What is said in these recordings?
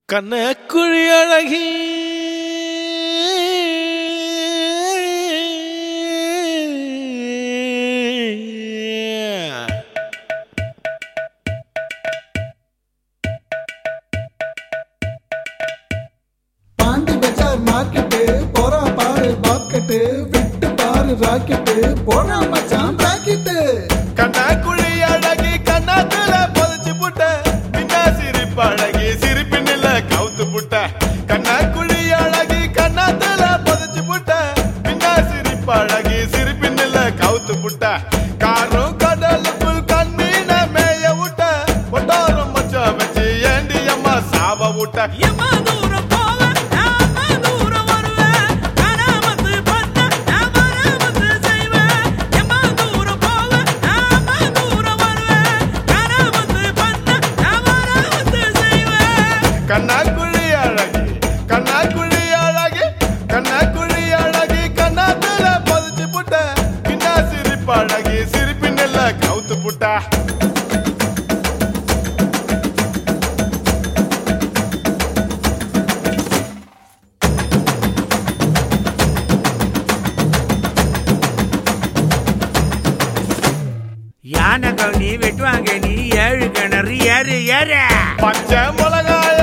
கண்ணக்குழி அழகி பாண்டி பஜார் மார்க்கெட்டு போறான் பாரு பாக்கெட்டு விட்டு பாரு ராக்கெட்டு போறான் மச்சான் ராக்கெட்டு கண்ணாக்குழி அழகி கண்ணாத்துல புதைச்சு புட்ட பின்னா சிரிப்பு அழகி சிரிப்பினில கவுத்து புட்ட கண்ணாக்குழி அழகி கண்ணாத்துல புதைச்சு புட்ட பின்னா சிரிப்பு அழகி சிரிப்பினில கவுத்து புட்ட காரும் கடலுக்குள் கண்ணீன மேய விட்ட ஒட்டாரம் மச்சம் வச்சு ஏண்டி அம்மா சாவ விட்ட எம்மா தூரம் போவேன், நாம தூரம் வருவேன். கனாமத்து பண்ண, நான் மராமத்து செய்வேன். எம்மா தூரம் போவேன், நாம தூரம் வருவேன். கனாமத்து பண்ண, நான் மராமத்து செய்வேன். கண்ணாக்குழி அழகி கண்ணாக்குழி அழகி கண்ணாக்குழி அழகி கண்ணாத்துல பதிச்சு புட்ட பின்னா சிரிப்பு அழகி சிரிப்பினில்ல கவுத்து புட்டா யானை கவுனி வெட்டுவாங்க நீ ஏழு கிணறு ஏறு ஏறு பச்சை மிளகாய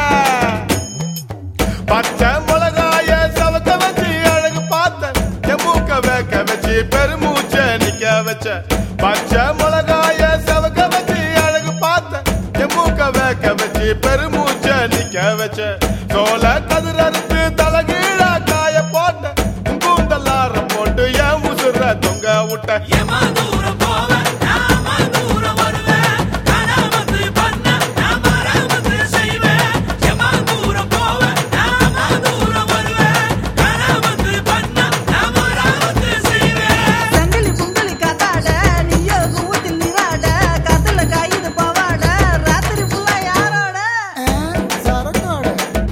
பச்சை மிளகாய சவக்க வச்சு அழகு பார்த்த என் மூக்க வேக்க வச்சு பெருமூச்ச நிக்க வச்ச பச்சை மிளகாய சவக்க வச்சு அழகு பார்த்த என் மூக்க வேக்க வச்சு பெருமூச்ச நிக்க வச்ச சோல கதிரறுத்து தலகீழா காய போட்ட கூந்தல்லார போட்டு என் உசுர தொங்க விட்ட எம்மா தூரம் போவேன், நாம தூரம் வருவேன். கனாமத்து பண்ண, நான் மராமத்து செய்வேன். எம்மா தூரம் போவேன், நாம தூரம் வருவேன். கனாமத்து பண்ண, நான் மராமத்து செய்வேன். சங்கிலி புங்கலி காத்தாட நீயோ கூத்தில் நீராட காத்துல காயுது பவாட ராத்திரி ஃபுல்லா யாரோட ஆ, சரக்கோட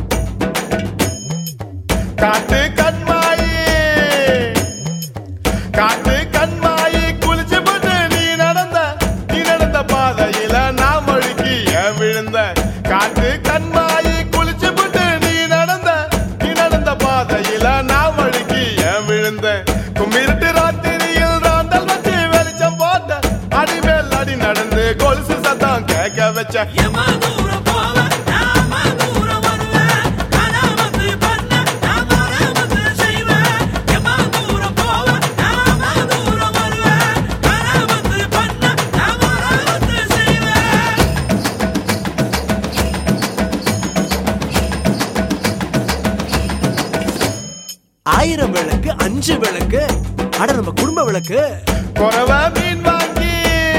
காட்டு கண்மாயி காட்டு கண்மாயி குளிச்சு போட்டு நீ நடந்த நீ நடந்த பாதையில நான் வழுக்கி ஏன் விழுந்த காட்டு கண்மாயி குளிச்சு போட்டு நீ நடந்த நீ நடந்த பாதையில நான் வழுக்கி ஏன் விழுந்த கும்மிருட்டு ராத்திரியில் ராண்டல் வச்சு வெளிச்சம் போட்ட அடிமேல் அடி நடந்து கொலுசு சத்தம் கேட்க வச்ச எம்மா தூரம் போவேன், நாம தூரம் வருவேன். கனாமத்து பண்ண, நான் மராமத்து செய்வேன். எம்மா தூரம் போவேன், நாம தூரம் வருவேன். கனாமத்து பண்ண, நான் மராமத்து செய்வேன். ஆயிரம் விளக்கு அஞ்சு விளக்கு அட நம்ம குடும்ப விளக்கு குறவ மீன் வாங்கி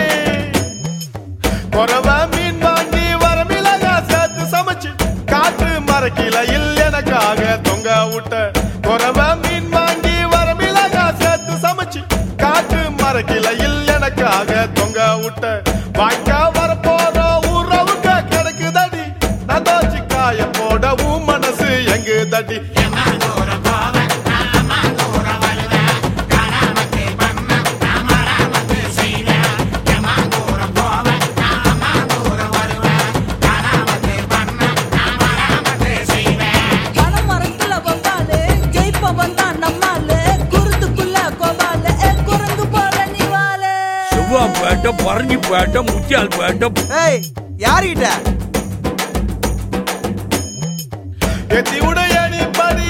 குறவ மீன் வாங்கி வர மிளகா சேர்த்து சமைச்சு காற்று மரக்கிளையில் எனக்காக தொங்க விட்ட குறவ மீன் வாங்கி வர மிளகா சேர்த்து சமைச்சு காற்று மரக்கிளையில் எனக்காக தொங்க விட்ட வாய்க்கா வரப்போற உறவுக்க கிடைக்குதடி நான் தோச்சு காய போடவும் மனசு எங்கு தடி பணம் மரத்துல வந்தாலே ஜெயிப்ப வந்தா நம்மால குருத்துக்குள்ள கோபால ஏ குரங்கு போல நீ வாழ சுவா பேட்டை பறஞ்சி பேட்டை முத்தியால் பேட்டை ஏய் யாருகிட்ட எத்தி உடைய நீ படி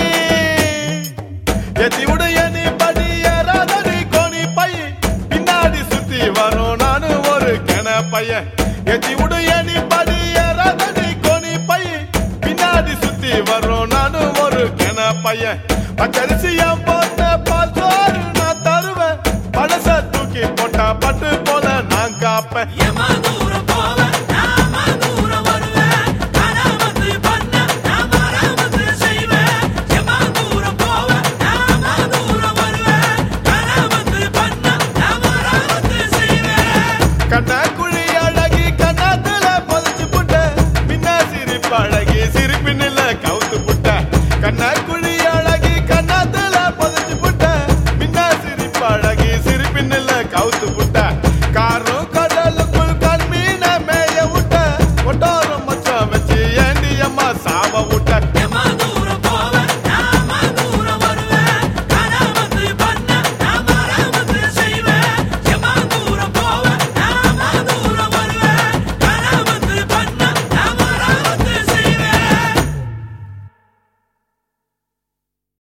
எத்தி உடைய நீ படி ஏறாதடி கோணி பை பின்னாடி சுத்தி வரும் நானு ஒரு கென பையன் எத்தி உடைய நீ படி ஏறாதடி கோணி பை பின்னாடி சுத்தி வரும் நானு ஒரு கென பையன் பச்சரிசியம் போட்ட பால் சோறு நான் தருவேன் பழச தூக்கி போட்டா பட்டு போல நான் காப்பேன் எம்மா தூரம் போவேன், நாம தூரம் வருவேன். கனாமத்து பண்ண, நான் மராமத்து செய்வேன். எம்மா தூரம் போவேன், நாம தூரம் வருவேன். கனாமத்து பண்ண, நான் மராமத்து செய்வேன். கண்ணாக்குழி அழகி கண்ணாத்துல பதிச்சு புட்ட பின்னா சிரிப்பு அழகி சிரி